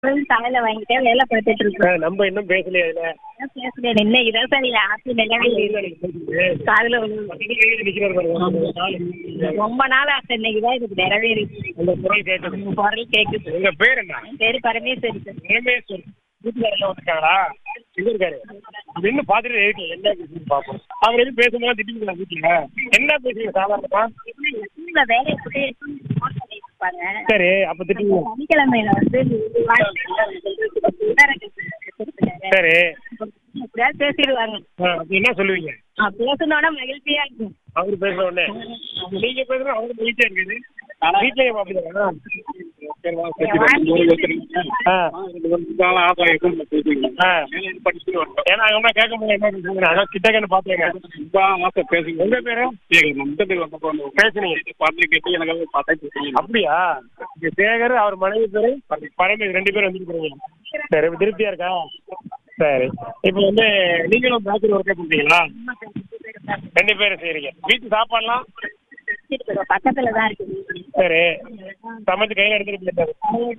தலையில வாங்கிட்டே வேலை பார்த்துட்டு இருக்கோம் நம்ம இன்னும் பேசலையே அதுல பேசுறேன் என்ன இதான் சார் ஆசை நிறைவேறி காதுல விழுந்து. நிக்கிறாரு பாருங்க. ஒரு நாலு ரொம்ப நாள் ஆசை இன்னைக்குதான் இதுக்கு நிறைவேறி அந்த குரல் கேட்டது உங்க குரல் கேக்குது உங்க பேர் என்ன என் பேரு பரமேஸ்வரி சார் ரமேஸ்வர் வீட்டுக்காரெல்லாம் வந்துருக்காங்களா எங்க இருக்காரு அது இன்னும் பாத்துட்டு இருக்கு என்ன பேசுன்னு பாப்போம் அவர் எதுவும் பேசும்போது திட்டிங்களா வீட்டுல என்ன பேசுறீங்க சாதாரணமா இந்த வேலையை போட்டு phone பண்ணிட்டு இருப்பாங்க. சரி அப்ப திட்டுவீங்க சனிக்கிழமையில வந்து சரி எப்படியாவது பேசிடுவாங்க ஆ, அப்ப என்ன சொல்லுவீங்க பேசணும்னா மகிழ்ச்சியா இருக்கும் அவரு பேசுற உடனே நீங்க பேசுற அவருக்கு வீட்டே இருக்குது வீட்லயே அப்படிதானா சரி, வா, பேசிடுவோம். ஆ. ஆ. ஏன்னா அவங்க அம்மா கேட்க முடியல என்ன பேசுறீங்க அதான் கிட்டக்கன்னு பாத்தேங்க உங்க பேரு பேசுனீங்க அப்படியா இங்க சேகர் அவர் மனைவி பேரு பரமேஸ் ரெண்டு பேரும் வந்துருக்கீங்க சரி இப்ப திருப்தியா இருக்கா சரி இப்போ வந்து நீங்களும் பேக்கரி ஒர்க்கே பண்றீங்களா ரெண்டு பேரும் செய்றீங்க வீட்டு சாப்பாடுலாம் பக்கத்துல தான் இருக்கு சரி சமைச்சு கையில எடுத்துட்டு போயிட்டாரு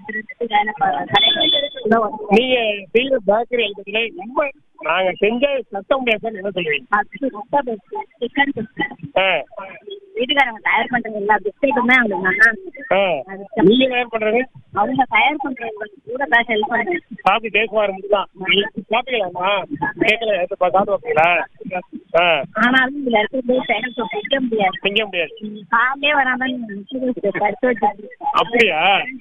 நீங்க செய்யற பேக்கரி ஐட்டத்துல ரொம்ப நாங்க செஞ்ச சத்த முடியாது சார் என்ன சொல்லுவீங்க ஆ வீட்டுக்காரங்க தயார் பண்ற எல்லா பிஸ்கெட்டுமே அவங்களுக்கு நல்லா இருந்துச்சு ஆ நீங்க தயார் பண்றது அவங்க தயார் பண்றவங்க கூட தான் ஹெல்ப் பண்றேன் சாப்பிட்டு டேஸ்ட் வர முடியுதான் சாப்பிடலாமா கேட்கல சாப்பிட்டு வைப்பீங்களா ஆ ஆனாலும் இதுல இருக்கிறது சேனல் பிடிக்க முடியாது திங்க முடியாது காலையே வராம நீங்க படுத்து வச்சு அப்படியா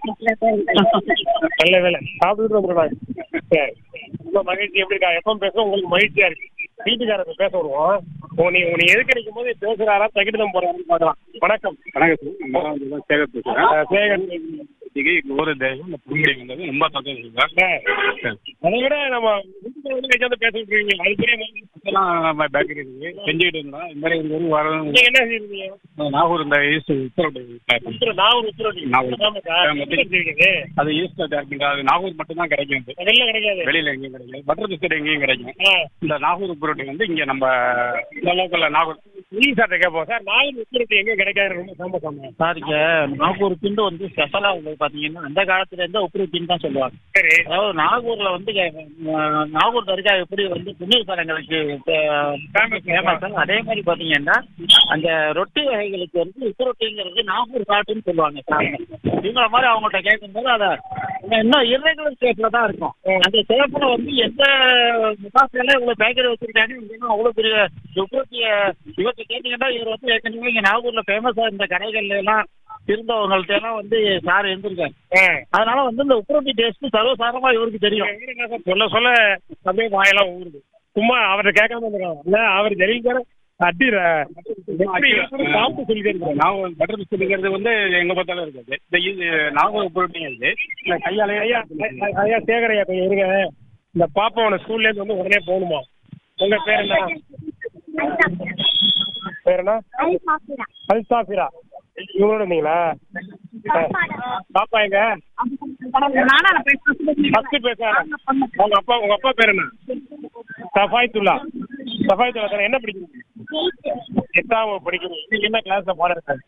நல்ல வேலை சாப்பிட்டுட்டு வந்துருவாங்க சரி ரொம்ப மகிழ்ச்சி எப்படி இருக்கா எப்பவும் பேச உங்களுக்கு மகிழ்ச்சியா இருக்கு வீட்டுக்காரங்க பேச வருவோம் உங்க நீ உங்க நீ எதுக்கு நிற்கும் போது பேசுறாரா தகிட்டு தான் போறாருன்னு பார்க்கலாம் வணக்கம் வணக்கம் சார் நான் வந்து தான் சேகர் பேசுகிறேன் ஆ, சேகர் இன்னைக்கு எங்கள் ஊர் தெய்வம் இந்த புதுச்சேரி வந்தது ரொம்ப சந்தோஷம் சார் அதை விட நம்ம வீட்டுக்கு வந்து வச்சாந்து பேச விட்டுருவீங்க அதுக்குரிய மகிழ்ச்சி. இப்போலாம் நம்ம பேக்கரி இருக்கு செஞ்சுக்கிட்டு இருந்தோம் இந்த மாதிரி எங்கள் ஊர் வர நீங்க என்ன செய்றீங்க நாகூர் இந்த ஈஸ்ட் உத்தரவு உத்தரவு, நாகூர் உத்தரவு நாகூர். ஆமா சார். ஆமா. எப்படி செய்வீங்க? அது ஈஸ்ட் தயார் பண்ணுறது அது நாகூர் மட்டும் தான் கிடைக்கும் இது. வெளில கிடைக்காது வெளியில் எங்கேயும் கிடைக்கும் பட்டர் பிஸ்கட் எங்கேயும் கிடைக்கும் ஆ. இந்த நாகூர் புரோட்டி வந்து இங்கே நம்ம இந்த லோக்கலில் நாகூர் நீ சார்ட்ட கேட்போம் சார் நாகூர் உத்தரவு எங்க கிடைக்காது ரொம்ப ஃபேமஸ் சார் இங்க நாகூர் திண்டு வந்து ஸ்பெஷலா உள்ளது பாத்தீங்கன்னா அந்த காலத்துல இருந்தே உப்புரி திண்டு தான் சொல்லுவாங்க சரி அதாவது நாகூர்ல வந்து அஹ், நாகூர் தர்கா எப்படி வந்து புண்ணிய ஸ்தலங்களுக்கு ஃபேமஸ் அதே மாதிரி பாத்தீங்கன்னா அந்த ரொட்டி வகைகளுக்கு வந்து உப்பு ரொட்டிங்கிறது நாகூர் காட்டுன்னு சொல்லுவாங்க சார் இவங்கள மாதிரி அவங்கள்ட்ட கேட்கும்போது அதை இன்னும் irregular ஷேப்ல தான் இருக்கும் அந்த ஷேப்ல வந்து எந்த முகாசில இவ்வளவு பேக்கரி வச்சிருக்காங்க இங்க அவ்வளவு பெரிய உற்பத்திய இவர்கிட்ட கேட்டீங்கன்னா இவர் வந்து ஏற்கனவே இங்க நாகூர்ல ஃபேமஸா இருந்த கடைகள்ல எல்லாம் இருந்தவங்கள்ட்ட எல்லாம் வந்து சார் இருந்திருக்காரு ஆ. அதனால வந்து இந்த உப்புரொட்டி டேஸ்ட் சர்வசாரமா இவருக்கு தெரியும் என்ன சார் சொல்ல சொல்ல அப்படியே வாயெல்லாம் ஊறுது சும்மா அவரை கேட்காம இருக்காங்க இல்ல அவர் ஜெயில்கார அடி ர- எப்படி இருக்குன்னு சாப்பிட்டு சொல்லிட்டு நாகூர் பட்டர் பிஸ்கட்டுங்கிறது வந்து எங்கே பார்த்தாலும் இருக்காது இந்த இது நாகூர் புரோட்டிங் இது இந்த கையாலே ஐயா ஐயா சேகர் ஐயா கொஞ்சம் இருங்க இந்த பாப்பாவோட ஸ்கூல்ல இருந்து வந்து உடனே போகணுமா உங்க பேர் என்ன பேர் என்ன அல்சாஃபிரா இவங்களோட இருந்தீங்களா ஆ. பாப்பா எங்க ஃபர்ஸ்ட் பேசுறாங்க உங்க அப்பா உங்க அப்பா பேர் என்ன சஃபாய்த்துல்லா சஃபாய்த்துல்லா சார் என்ன படிக்கிறீங்க எட்டாம் வகுப்பு படிக்கிறீங்க நீங்க என்ன கிளாஸ்ல பாடம் இருக்காரு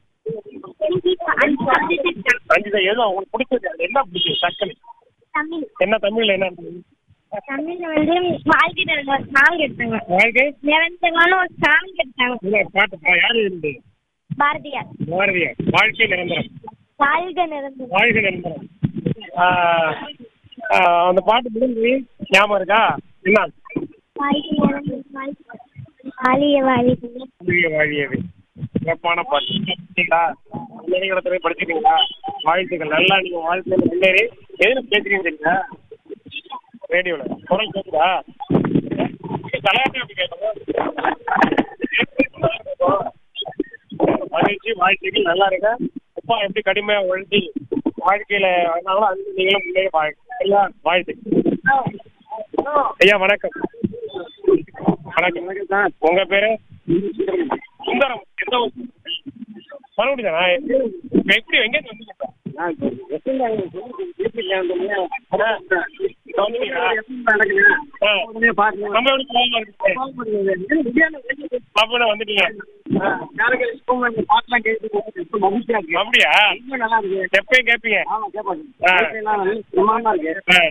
அஞ்சு தான் எதுவும் உங்களுக்கு பிடிச்சது அது என்ன பிடிக்கும் டக்குனு என்ன தமிழ்ல என்ன இருக்கு? தமிழ்ல வந்து வாழ்க்கை ஒரு சாங் எடுத்தாங்க வாழ்க்கை நிரந்தரமான ஒரு சாங் எடுத்தாங்க இல்ல, பாட்டு பா- யாரு இருந்து பாரதியார் பாரதியார் வாழ்க்கை நிரந்தரம் வாழ்க நிரந்தரம் வாழ்க்கை நிரந்தரம் ஆ, ஆ, அந்த பாட்டு முடிஞ்சு ஞாபகம் இருக்கா என்ன வாழ்க நிரந்தரம் வாழிய வாழிய வாழிய வாழியது சிறப்பான பாட்டு சரிங்களா நினைவுகளத்துல படிச்சிருக்கீங்களா வாழ்த்துக்கள் நல்லா நீங்க வாழ்க்கையில முன்னேறி எதுல பேசுறீங்க தெரியுங்களா ரேடியோல குரல் கேக்குதா தலையாட்டி அப்படி கேட்கணும் மகிழ்ச்சி வாழ்க்கைகள் நல்லா இருங்க அப்பா எப்படி கடுமையா உழைச்சி வாழ்க்கையில வந்தாங்களோ அது நீங்களும் முன்னேறி வாழ்க்கை சரியா வாழ்த்து ஐயா வணக்கம் வணக்கம் சார் உங்க பேரு சுந்தரம் எந்த ஊர் மறுபடியும் தானா எப்படி எங்க இருந்து வந்தீங்க சார்? வந்துட்டீங்களா? ஆ. நம்ம எப்படி கோவமா இருக்கு? அப்ப வந்துட்டீங்க யாருக்கு இப்பவும் இந்த பாட்டுலாம் கேட்டு ரொம்ப மகிழ்ச்சியா இருக்கு அப்படியா ரொம்ப நல்லா இருக்கு எப்பயும் கேட்பீங்க ஆமா கேட்பாங்க ஆ. எல்லாம் நல்ல பிரமாதமா இருக்கு ஆ.